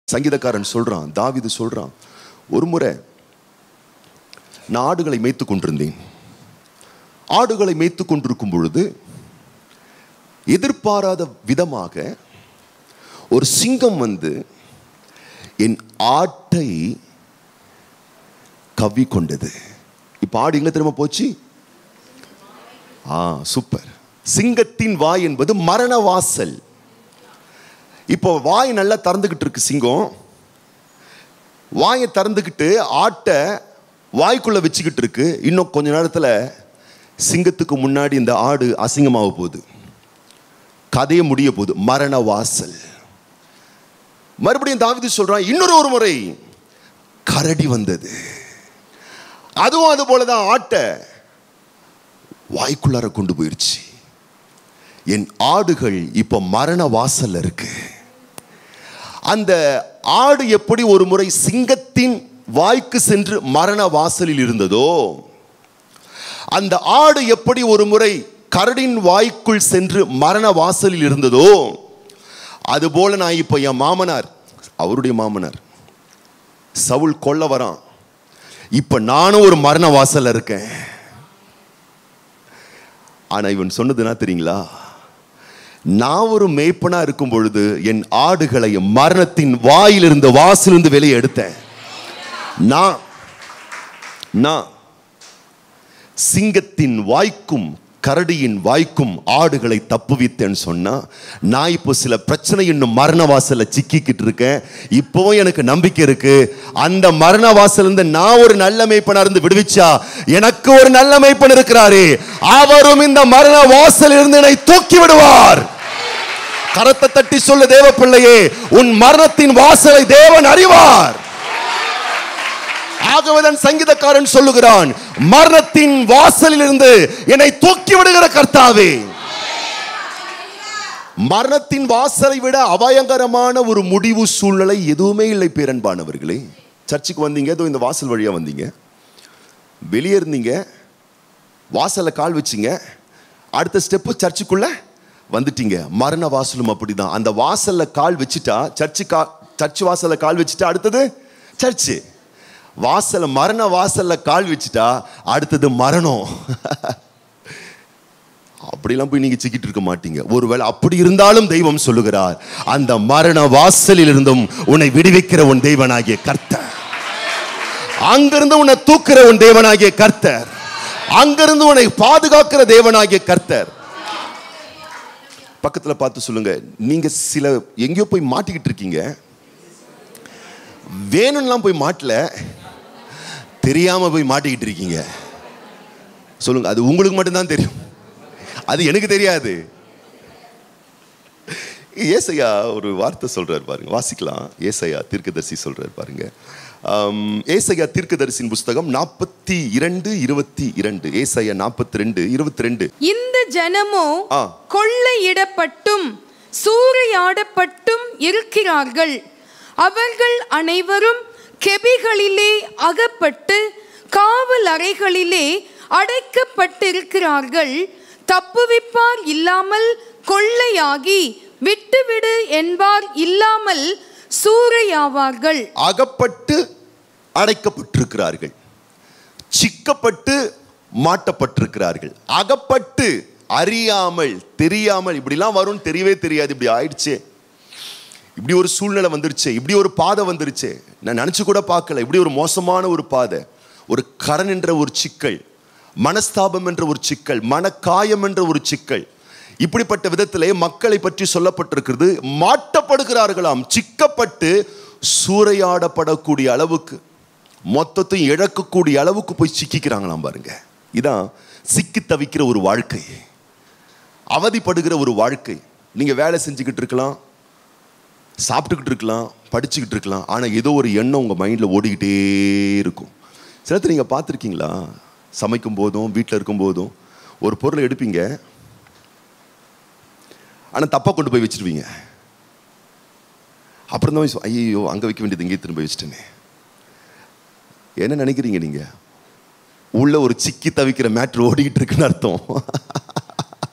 சங்கீதக்காரன் சொல்றான் தாவீது சொல்றான் ஒரு முறை நான் ஆடுகளை மேய்த்து கொண்டிருந்தேன் ஆடுகளை மேய்த்து கொண்டிருக்கும் பொழுது எதிர்பாராத விதமாக ஒரு சிங்கம் வந்து என் ஆட்டை கவ்வி கொண்டது இப்ப ஆடு எங்க திரும்ப போச்சு ஆ சூப்பர் சிங்கத்தின் வாய் என்பது மரண வாசல் இப்போ வாய் நல்லா திறந்துக்கிட்டு இருக்கு சிங்கம் வாயை திறந்துக்கிட்டு ஆட்டை வாய்க்குள்ள வச்சுக்கிட்டு இருக்கு இன்னும் கொஞ்ச நேரத்தில் சிங்கத்துக்கு முன்னாடி இந்த ஆடு அசிங்கமாக போகுது கதையை முடிய போகுது மரண வாசல் மறுபடியும் தாவிது சொல்றான் இன்னொரு ஒரு முறை கரடி வந்தது அதுவும் அது போலதான் ஆட்டை வாய்க்குள்ளார கொண்டு போயிருச்சு என் ஆடுகள் இப்போ மரண வாசல்ல இருக்கு அந்த ஆடு எப்படி ஒரு முறை சிங்கத்தின் வாய்க்கு சென்று மரண வாசலில் இருந்ததோ அந்த ஆடு எப்படி ஒரு முறை கரடின் வாய்க்குள் சென்று மரண வாசலில் இருந்ததோ அதுபோல நான் இப்போ என் மாமனார் அவருடைய மாமனார் சவுல் கொல்ல வரான் இப்ப நானும் ஒரு மரண வாசல்ல இருக்கேன் ஆனா இவன் சொன்னதுன்னா தெரியுங்களா நான் ஒரு மேய்ப்பனா இருக்கும் பொழுது என் ஆடுகளை மரணத்தின் வாயிலிருந்து வாசிலிருந்து வெளியே எடுத்தேன் நான் நான் சிங்கத்தின் வாய்க்கும் கரடியின் வாய்க்கும் ஆடுகளை தப்புவித்தேன்னு சொன்னா நான் இப்போ சில பிரச்சனை இன்னும் மரண வாசல்ல சிக்கிக்கிட்டு இருக்கேன் இப்பவும் எனக்கு நம்பிக்கை இருக்கு அந்த மரண வாசல் இருந்து நான் ஒரு நல்ல மேய்ப்பனா இருந்து விடுவிச்சா எனக்கு ஒரு நல்ல மேய்ப்பன் இருக்கிறாரே அவரும் இந்த மரண வாசல் இருந்து என்னை தூக்கி விடுவார் கரத்தை தட்டி சொல்லு தேவ பிள்ளையே உன் மரணத்தின் வாசலை தேவன் அறிவார் ஆகவேதான் சங்கீதக்காரன் சொல்லுகிறான் மரணத்தின் வாசலில் இருந்து என்னை தூக்கி விடுகிற கர்த்தாவே மரணத்தின் வாசலை விட அபாயங்கரமான ஒரு முடிவு சூழ்நிலை எதுவுமே இல்லை பேரன்பானவர்களே சர்ச்சுக்கு வந்தீங்க ஏதோ இந்த வாசல் வழியா வந்தீங்க வெளியே இருந்தீங்க வாசல்ல கால் வச்சீங்க அடுத்த ஸ்டெப்பு சர்ச்சுக்குள்ள வந்துட்டீங்க மரண வாசலும் அப்படிதான் அந்த வாசல்ல கால் வச்சுட்டா சர்ச்சு கா சர்ச் வாசல்ல கால் வச்சுட்டா அடுத்தது சர்ச்சு வாசல்ல மரண வாசல்ல கால் வச்சுட்டா அடுத்தது மரணம் அப்படிலாம் போய் நீங்க சிக்கிட்டு இருக்க மாட்டீங்க ஒருவேளை அப்படி இருந்தாலும் தெய்வம் சொல்லுகிறார் அந்த மரண வாசலில் இருந்தும் உன்னை விடுவிக்கிற உன் தெய்வனாகிய கர்த்தர் அங்கிருந்து உன்னை தூக்குற உன் தேவனாகிய கர்த்தர் அங்கிருந்து உன்னை பாதுகாக்கிற தேவனாகிய கர்த்தர் பக்கத்துல பார்த்து சொல்லுங்க நீங்க சில எங்கேயோ போய் மாட்டிக்கிட்டு இருக்கீங்க வேணும்லாம் போய் மாட்டல தெரியாம போய் மாட்டிக்கிட்டு இருக்கீங்க சொல்லுங்க அது உங்களுக்கு மட்டும்தான் தெரியும் அது எனக்கு தெரியாது ஏசையா ஒரு வார்த்தை சொல்றாரு பாருங்க வாசிக்கலாம் ஏசையா தீர்க்கதரிசி சொல்றாரு பாருங்க ஆம், ஏசையா தீர்க்கதரிசியின் புஸ்தகம் நாற்பத்தி இரண்டு இருபத்தி இரண்டு ஏசையா நாற்பத்தி ரெண்டு இருபத்தி ரெண்டு இந்த ஜனமோ ஆ. கொள்ளையிடப்பட்டும் சூறையாடப்பட்டும் இருக்கிறார்கள் அவர்கள் அனைவரும் கெபிகளிலே அகப்பட்டு காவல் அறைகளிலே அடைக்கப்பட்டிருக்கிறார்கள் தப்புவிப்பார் இல்லாமல் கொள்ளையாகி விட்டுவிடு என்பார் இல்லாமல் சூறையாவார்கள் அகப்பட்டு அடைக்கப்பட்டிருக்கிறார்கள் சிக்கப்பட்டு மாட்டப்பட்டிருக்கிறார்கள் அகப்பட்டு அறியாமல் தெரியாமல் இப்படிலாம் வரும்னு தெரியவே தெரியாது இப்படி ஆயிடுச்சே இப்படி ஒரு சூழ்நிலை வந்துருச்சே இப்படி ஒரு பாதை வந்துருச்சே நான் நினைச்சு கூட பார்க்கல இப்படி ஒரு மோசமான ஒரு பாதை ஒரு கடன் என்ற ஒரு சிக்கல் மனஸ்தாபம் என்ற ஒரு சிக்கல் மனக்காயம் என்ற ஒரு சிக்கல் இப்படிப்பட்ட விதத்திலே மக்களை பற்றி சொல்லப்பட்டிருக்கிறது மாட்டப்படுகிறார்களாம் சிக்கப்பட்டு சூறையாடப்படக்கூடிய அளவுக்கு மொத்தத்தையும் இழக்கக்கூடிய அளவுக்கு போய் சிக்கிக்கிறாங்களாம் பாருங்க இதான் சிக்கி தவிக்கிற ஒரு வாழ்க்கை அவதிப்படுகிற ஒரு வாழ்க்கை நீங்க வேலை செஞ்சுக்கிட்டு இருக்கலாம் சாப்பிட்டுக்கிட்டு இருக்கலாம் படிச்சுக்கிட்டு இருக்கலாம் ஆனால் ஏதோ ஒரு எண்ணம் உங்கள் மைண்டில் ஓடிக்கிட்டே இருக்கும் சிலத்தை நீங்கள் பார்த்துருக்கீங்களா சமைக்கும் போதும் வீட்டில் இருக்கும் போதும் ஒரு பொருளை எடுப்பீங்க ஆனால் தப்பாக கொண்டு போய் வச்சிருவீங்க அப்புறம் தான் ஐயோ அங்கே வைக்க வேண்டியது இங்கே திரும்ப வச்சுட்டேனே என்ன நினைக்கிறீங்க நீங்கள் உள்ள ஒரு சிக்கி தவிக்கிற மேட்ரு ஓடிக்கிட்டு இருக்குன்னு அர்த்தம்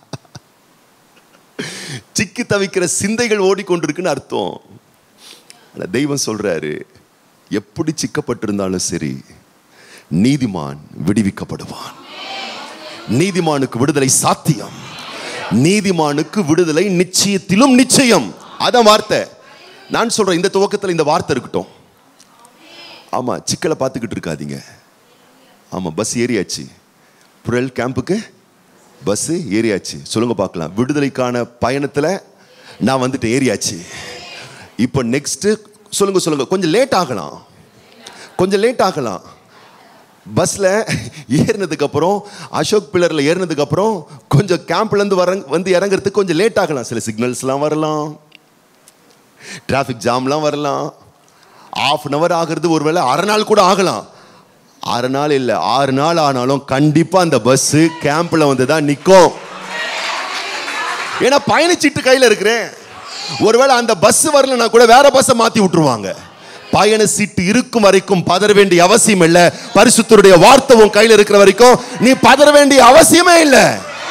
சிக்கி தவிக்கிற சிந்தைகள் ஓடிக்கொண்டிருக்குன்னு அர்த்தம் ஆனா தெய்வம் சொல்றாரு எப்படி சிக்கப்பட்டிருந்தாலும் சரி நீதிமான் விடுவிக்கப்படுவான் நீதிமானுக்கு விடுதலை சாத்தியம் நீதிமானுக்கு விடுதலை நிச்சயத்திலும் நிச்சயம் அதான் வார்த்தை நான் சொல்றேன் இந்த துவக்கத்தில் இந்த வார்த்தை இருக்கட்டும் ஆமா சிக்கலை பார்த்துக்கிட்டு இருக்காதீங்க ஆமா பஸ் ஏறியாச்சு புரல் கேம்புக்கு பஸ் ஏறியாச்சு சொல்லுங்க பார்க்கலாம் விடுதலைக்கான பயணத்துல நான் வந்துட்டு ஏறியாச்சு இப்போ நெக்ஸ்ட் சொல்லுங்க சொல்லுங்க கொஞ்சம் லேட் ஆகலாம் கொஞ்சம் லேட் ஆகலாம் பஸ்ல ஏறினதுக்கு அப்புறம் அசோக் பில்லர்ல ஏறினதுக்கு அப்புறம் கொஞ்சம் கேம்ப்ல இருந்து வர வந்து இறங்குறதுக்கு கொஞ்சம் லேட் ஆகலாம் சில சிக்னல்ஸ்லாம் வரலாம் டிராஃபிக் ஜாம்லாம் வரலாம் ஆஃப் அன் ஹவர் ஆகிறது ஒருவேளை அரை நாள் கூட ஆகலாம் அரை நாள் இல்லை ஆறு நாள் ஆனாலும் கண்டிப்பா அந்த பஸ் கேம்ப்ல வந்து தான் நிற்கும் ஏன்னா பயணச்சீட்டு கையில் இருக்கிறேன் ஒருவேளை அந்த பஸ் வரலன்னா கூட வேற பஸ்ஸை மாத்தி விட்டுருவாங்க பயண சீட்டு இருக்கும் வரைக்கும் பதற வேண்டிய அவசியம் இல்லை பரிசுத்தருடைய வார்த்தை உன் கையில் இருக்கிற வரைக்கும் நீ பதற வேண்டிய அவசியமே இல்லை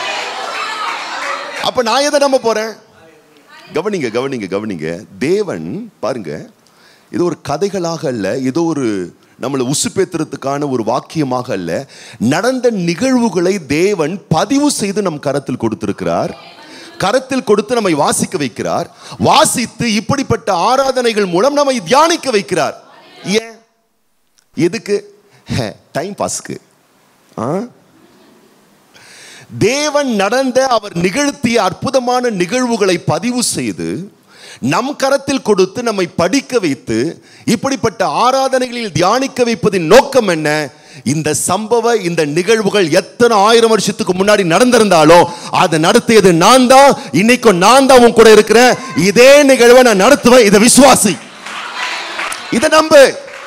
அப்ப நான் எதை நம்ப போறேன் கவனிங்க கவனிங்க கவனிங்க தேவன் பாருங்க இது ஒரு கதைகளாக அல்ல ஏதோ ஒரு நம்மளை உசுப்பேத்துறதுக்கான ஒரு வாக்கியமாக அல்ல நடந்த நிகழ்வுகளை தேவன் பதிவு செய்து நம் கரத்தில் கொடுத்திருக்கிறார் கரத்தில் கொடுத்து நம்மை வாசிக்க வைக்கிறார் வாசித்து இப்படிப்பட்ட ஆராதனைகள் மூலம் நம்மை தியானிக்க வைக்கிறார் ஏன் எதுக்கு டைம் பாஸ்க்கு ஆ தேவன் நடந்த அவர் நிகழ்த்திய அற்புதமான நிகழ்வுகளை பதிவு செய்து நம் கரத்தில் கொடுத்து நம்மை படிக்க வைத்து இப்படிப்பட்ட ஆராதனைகளில் தியானிக்க வைப்பதின் நோக்கம் என்ன இந்த சம்பவ இந்த நிகழ்வுகள் எத்தனை ஆயிரம் வருஷத்துக்கு முன்னாடி நடந்திருந்தாலும் அதை நடத்தியது நான் தான் இன்னைக்கும் நான் தான் உன் கூட இருக்கிறேன் இதே நிகழ்வை நான் நடத்துவேன் இதை விசுவாசி இதை நம்பு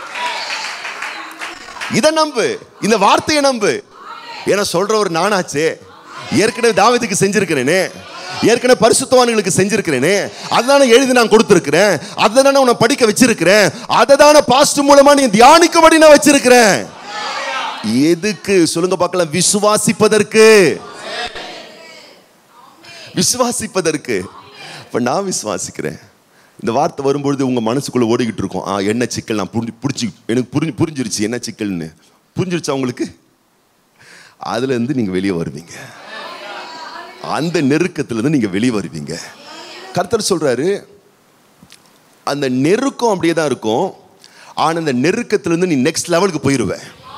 இதை நம்பு இந்த வார்த்தையை நம்பு ஏன்னா சொல்றவர் நானாச்சே ஏற்கனவே தாவீதுக்கு செஞ்சிருக்கிறேனே ஏற்கனவே பரிசுத்தவான்களுக்கு செஞ்சிருக்கிறேனே அதுதானே எழுதி நான் கொடுத்துருக்கிறேன் அதை தானே உன்னை படிக்க வச்சிருக்கிறேன் அதை தானே பாஸ்ட் மூலமா நீ தியானிக்கும்படி நான் வச்சிருக்கிறேன் எதுக்கு சொல்லுங்க பார்க்கலாம் விசுவாசிப்பதற்கு விசுவாசிப்பதற்கு இப்ப நான் விசுவாசிக்கிறேன் இந்த வார்த்தை வரும்பொழுது உங்க மனசுக்குள்ள ஓடிக்கிட்டு இருக்கும் ஆ என்ன சிக்கல் நான் புரிஞ்சு புரிஞ்சு எனக்கு புரிஞ்சு புரிஞ்சிருச்சு என்ன சிக்கல்னு புரிஞ்சிருச்சா உங்களுக்கு அதுல இருந்து நீங்க வெளியே வருவீங்க அந்த நெருக்கத்துல இருந்து நீங்க வெளியே வருவீங்க கர்த்தர் சொல்றாரு அந்த நெருக்கம் அப்படியே தான் இருக்கும் ஆனா அந்த நெருக்கத்துல இருந்து நீ நெக்ஸ்ட் லெவலுக்கு போயிருவ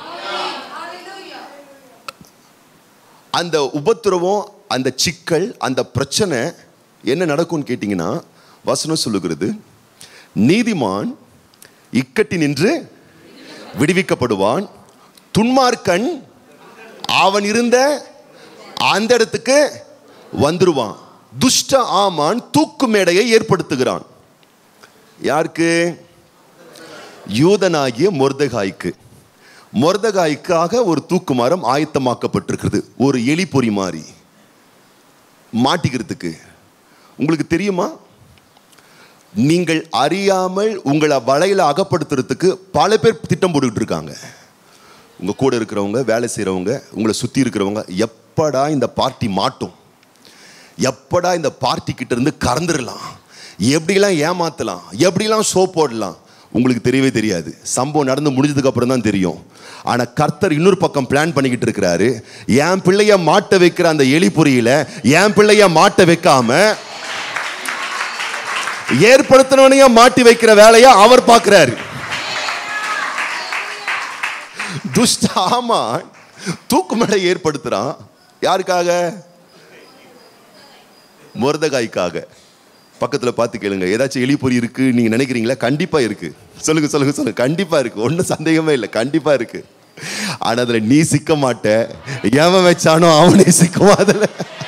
அந்த உபத்திரவம் அந்த சிக்கல் அந்த பிரச்சனை என்ன நடக்கும்னு கேட்டிங்கன்னா வசனம் சொல்லுகிறது நீதிமான் இக்கட்டி நின்று விடுவிக்கப்படுவான் துன்மார்க்கன் அவன் இருந்த அந்த இடத்துக்கு வந்துருவான் துஷ்ட ஆமான் தூக்கு மேடையை ஏற்படுத்துகிறான் யாருக்கு யூதனாகிய மொர்தகாய்க்கு மொர்தகாய்க்காக ஒரு தூக்கு மரம் ஆயத்தமாக்கப்பட்டிருக்கிறது ஒரு எலி பொறி மாதிரி மாட்டிக்கிறதுக்கு உங்களுக்கு தெரியுமா நீங்கள் அறியாமல் உங்களை வலையில அகப்படுத்துறதுக்கு பல பேர் திட்டம் போட்டுக்கிட்டு இருக்காங்க உங்க கூட இருக்கிறவங்க வேலை செய்றவங்க உங்களை சுத்தி இருக்கிறவங்க எப்படா இந்த பார்ட்டி மாட்டும் எப்படா இந்த பார்ட்டி கிட்ட இருந்து கறந்துடலாம் எப்படிலாம் ஏமாத்தலாம் எப்படிலாம் ஷோ போடலாம் உங்களுக்கு தெரியவே தெரியாது சம்பவம் நடந்து முடிஞ்சதுக்கு அப்புறம் தான் தெரியும் ஆனா கர்த்தர் இன்னொரு பக்கம் பிளான் பண்ணிக்கிட்டு இருக்கிறாரு என் பிள்ளைய மாட்ட வைக்கிற அந்த எலி பொறியில என் பிள்ளைய மாட்ட வைக்காம ஏற்படுத்தினவனைய மாட்டி வைக்கிற வேலையை அவர் பார்க்கிறாரு துஷ்ட ஆமா தூக்குமடை ஏற்படுத்துறான் யாருக்காக முரதகாய்க்காக பக்கத்துல பார்த்து கேளுங்க ஏதாச்சும் எலி பொறி இருக்கு நீங்க நினைக்கிறீங்களா கண்டிப்பா இருக்கு சொல்லுங்க சொல்லுங்க சொல்லுங்க கண்டிப்பா இருக்கு ஒன்றும் சந்தேகமே இல்லை கண்டிப்பா இருக்கு ஆனா அதுல நீ சிக்க மாட்ட எவன் வச்சானோ அவனே சிக்குவான் அதுல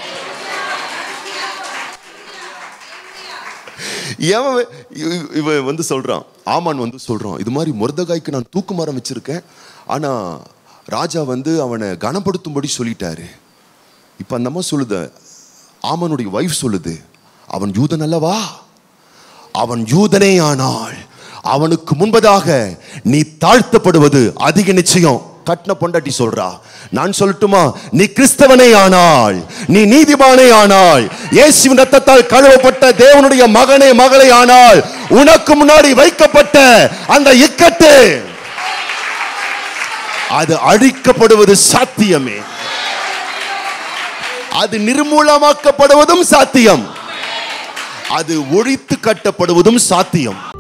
எவன் வே- இவ- இவன் வந்து சொல்றான் ஆமான் வந்து சொல்றான் இது மாதிரி முருதகாய்க்கு நான் தூக்கு மரம் வச்சிருக்கேன் ஆனா ராஜா வந்து அவனை கனப்படுத்தும்படி சொல்லிட்டாரு இப்ப அந்த அம்மா சொல்லுது ஆமனுடைய வைஃப் சொல்லுது அவன் யூதன் அல்லவா அவன் யூதனே ஆனால் அவனுக்கு முன்பதாக நீ தாழ்த்தப்படுவது அதிக நிச்சயம் கட்டின பொண்டாட்டி சொல்றா நான் சொல்லட்டுமா நீ கிறிஸ்தவனே ஆனாள் நீ நீதிமானே ஆனாள் இயேசுவின் ரத்தத்தால் கழுவப்பட்ட தேவனுடைய மகனே மகளே ஆனாள் உனக்கு முன்னாடி வைக்கப்பட்ட அந்த இக்கட்டு அது அழிக்கப்படுவது சாத்தியமே அது நிர்மூலமாக்கப்படுவதும் சாத்தியம் அது ஒழித்து கட்டப்படுவதும் சாத்தியம்